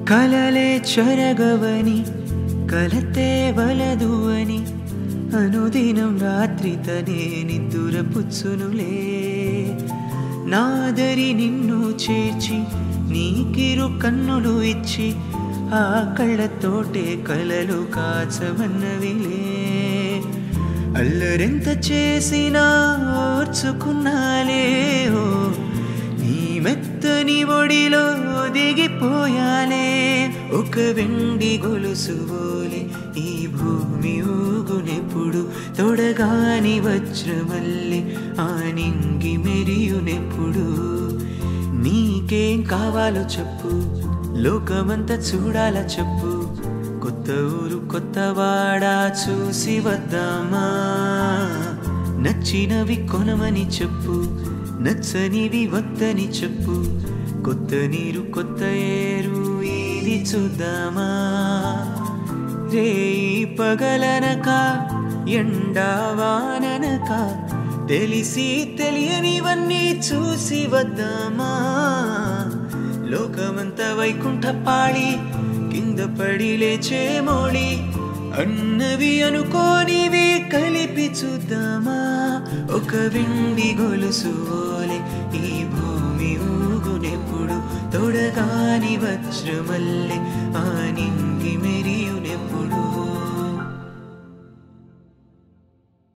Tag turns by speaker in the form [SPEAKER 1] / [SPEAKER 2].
[SPEAKER 1] కలలే చెరగవని కలతే వలదు అని అనుదినం రాత్రి తనే నిద్దుర పుచ్చునులే నాదరి నిన్ను చేర్చి నీకిరు కన్నులు ఇచ్చి ఆ కళ్ళతోటే కలలు కాచవన్నవిలే అల్లరెంత చేసినా ఓర్చుకున్నాలే ఓ నీ మెత్తని ఒడిలో దిగిపోయాలే ఒక వెండి గొలుసు ఓలే ఈ భూమి ఊగునెప్పుడు తొడగాని వజ్రమల్లి ఆ నింగి మెరియునెప్పుడు నీకేం కావాలో చెప్పు లోకమంతా చూడాల చెప్పు కొత్త ఊరు కొత్త వాడ చూసి వద్దామా నచ్చినవి కొనమని చెప్పు నచ్చనివి వద్దని చెప్పు కొత్త నీరు కొత్త ఏరు ఇది చూద్దామా రేయి పగలనక ఎండా వాననక తెలిసి తెలియనివన్నీ చూసి వద్దామా లోకమంత వైకుంఠ పాడి కింద పడి లేచే మోడి అన్నవి అనుకోనివి కలిపి చూద్దామా ఒక వెండి గొలుసు ఓలే ఈ భూమి ఊగునెప్పుడు తొడగాని వజ్రమల్లె ఆ నింగి మెరియునెప్పుడు